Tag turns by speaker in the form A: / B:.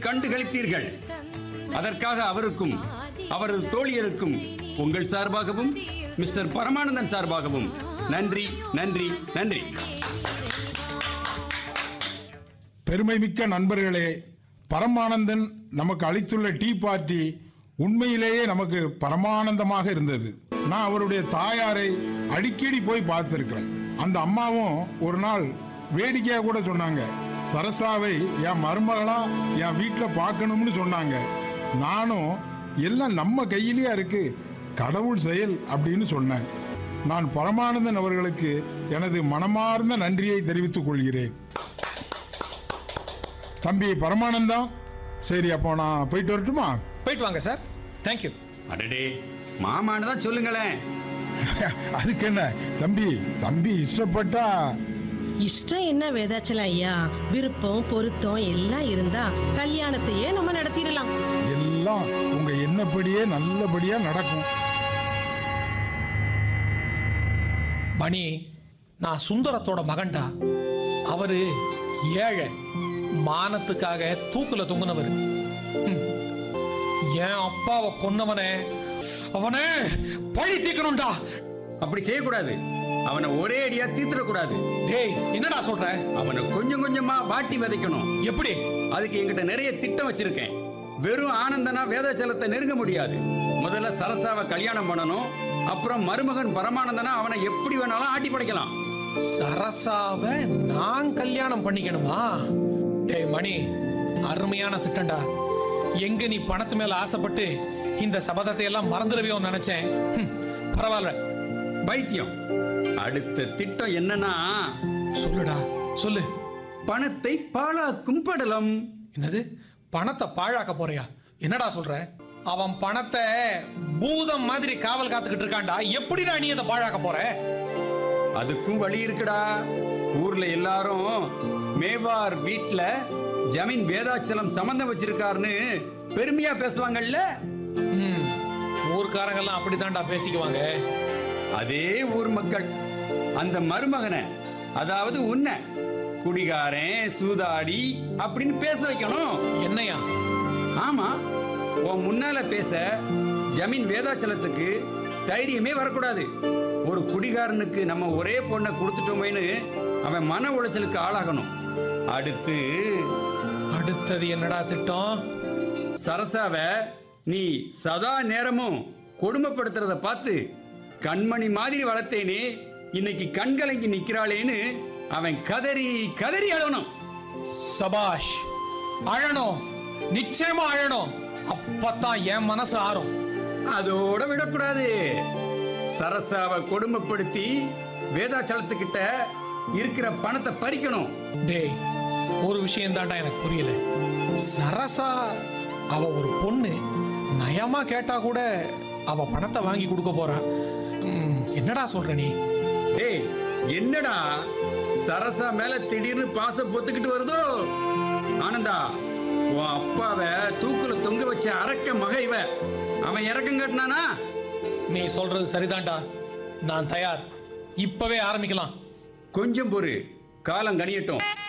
A: கண்டு களித்தீர்கள் அதற்காக அவருக்கும் அவரது தோழியருக்கும் உங்கள் சார்பாகவும் மிஸ்டர் பரமானந்தன் சார்பாகவும் நன்றி நன்றி நன்றி
B: பெருமைமிக்க நண்பர்களே பரமானந்தன் நமக்கு அளித்துள்ள டீ பார்ட்டி உண்மையிலேயே நமக்கு பரமானந்தமாக இருந்தது நான் அவருடைய தாயாரை அடிக்கடி போய் பார்த்திருக்கிறேன் அந்த அம்மாவும் ஒரு நாள் வேடிக்கையா கூட சொன்னாங்க சரசாவை என் மருமகளா என் வீட்டில் பார்க்கணும்னு சொன்னாங்க நானும் எல்லாம் நம்ம கையிலேயே இருக்கு கடவுள் செயல் அப்படின்னு சொன்னேன் நான் பரமானந்தன் அவர்களுக்கு எனது மனமார்ந்த நன்றியை தெரிவித்துக் கொள்கிறேன் தம்பி பரமானந்தம் சரி அப்போ நான் போயிட்டு வரட்டுமா
C: போயிட்டு வாங்க சார் தேங்க்யூ
A: அடடே மாமான்னு தான் சொல்லுங்களேன்
B: அதுக்கு என்ன தம்பி தம்பி இஷ்டப்பட்டா
D: இஷ்டம் என்ன வேதாச்சலம் ஐயா விருப்பம் பொருத்தம் எல்லாம் இருந்தா கல்யாணத்தையே நம்ம நடத்திடலாம்
B: எல்லாம் உங்க எண்ணப்படியே நல்லபடியா நடக்கும்
C: மணி நான் சுந்தரத்தோட மகன்டா அவரு ஏழை மானத்துக்காக தூக்குல தொங்குனவர் ஹம். என் அப்பாவை கொன்னவனே அவனே பழி தீர்க்கணும்டா
A: அப்படி செய்யக்கூடாது அவனை ஒரே அடியா தீர்த்திடக்கூடாது
C: டேய் என்னடா சொல்ற
A: அவனை கொஞ்சம் கொஞ்சமா வாட்டி விதைக்கணும்
C: எப்படி
A: அதுக்கு என்கிட்ட நிறைய திட்டம் வச்சிருக்கேன் வெறும் ஆனந்தனா வேதாச்சலத்தை நெருங்க முடியாது முதல்ல சரசாவை கல்யாணம் பண்ணணும் அப்புறம் மருமகன் பரமானந்தனா அவனை எப்படி வேணாலும் ஆட்டி படைக்கலாம்
C: சரசாவை நான் கல்யாணம் பண்ணிக்கணுமா டேய் மணி அருமையான திட்டம்டா எங்க நீ பணத்து மேல ஆசைப்பட்டு இந்த சபதத்தை எல்லாம் மறந்துடுவியோ நினைச்சேன் ஹம், பரவாயில்ல
A: பைத்தியம் அடுத்த திட்டம் என்னன்னா
C: சொல்லுடா சொல்லு
A: பணத்தை பாழாக்கும் படலம்
C: என்னது பணத்தை பாழாக்க போறியா என்னடா சொல்ற அவன் பணத்தை பூதம் மாதிரி காவல் காத்துக்கிட்டு இருக்கான்டா எப்படிடா நீ அதை பாழாக்க போற
A: அதுக்கும் வழி இருக்குடா ஊர்ல எல்லாரும் மேவார் வீட்ல ஜமீன் வேதாச்சலம் சம்பந்தம் வச்சிருக்காருன்னு பெருமையா பேசுவாங்கல்ல
C: ம், ஊர்க்காரங்கெல்லாம் அப்படித்தான்டா பேசிக்குவாங்க
A: அதே ஊர் மக்கள் அந்த மருமகனை அதாவது உன்னை குடிகாரன் சூதாடி அப்படின்னு பேச வைக்கணும்
C: என்னையா
A: ஆமா உன் முன்னால பேச ஜமீன் வேதாச்சலத்துக்கு தைரியமே வரக்கூடாது ஒரு குடிகாரனுக்கு நம்ம ஒரே பொண்ணை கொடுத்துட்டோமேன்னு அவன் மன உளைச்சலுக்கு ஆளாகணும் அடுத்து
C: அடுத்தது என்னடா திட்டம்
A: சரசாவ நீ சதா நேரமும் கொடுமைப்படுத்துறத பார்த்து கண்மணி மாதிரி வளர்த்தேனே இன்னைக்கு கண்கலங்கி நிக்கிறாளேன்னு அவன் கதறி கதறி அழணும்
C: சபாஷ் அழணும் நிச்சயமா அழணும் அப்பதான் என் மனசு ஆறும்
A: அதோட விடக்கூடாது சரசாவை கொடுமைப்படுத்தி வேதாச்சலத்துக்கிட்ட இருக்கிற பணத்தை பறிக்கணும்
C: டேய் ஒரு விஷயம் தான்டா எனக்கு புரியல சரசா அவ ஒரு பொண்ணு நயமா கேட்டா கூட அவ பணத்தை வாங்கி கொடுக்க போறா ம், என்னடா சொல்ற நீ
A: டேய் என்னடா சரசா மேல திடீர்னு பாசம் பொத்துக்கிட்டு வருதோ ஆனந்தா உன் அப்பாவை தூக்குல தொங்க வச்ச அரக்க மக இவ அவன் இறக்கம் கட்டினானா
C: நீ சொல்றது சரிதான்டா நான் தயார் இப்பவே ஆரம்பிக்கலாம்
A: கொஞ்சம் பொறு காலம் கனியட்டும்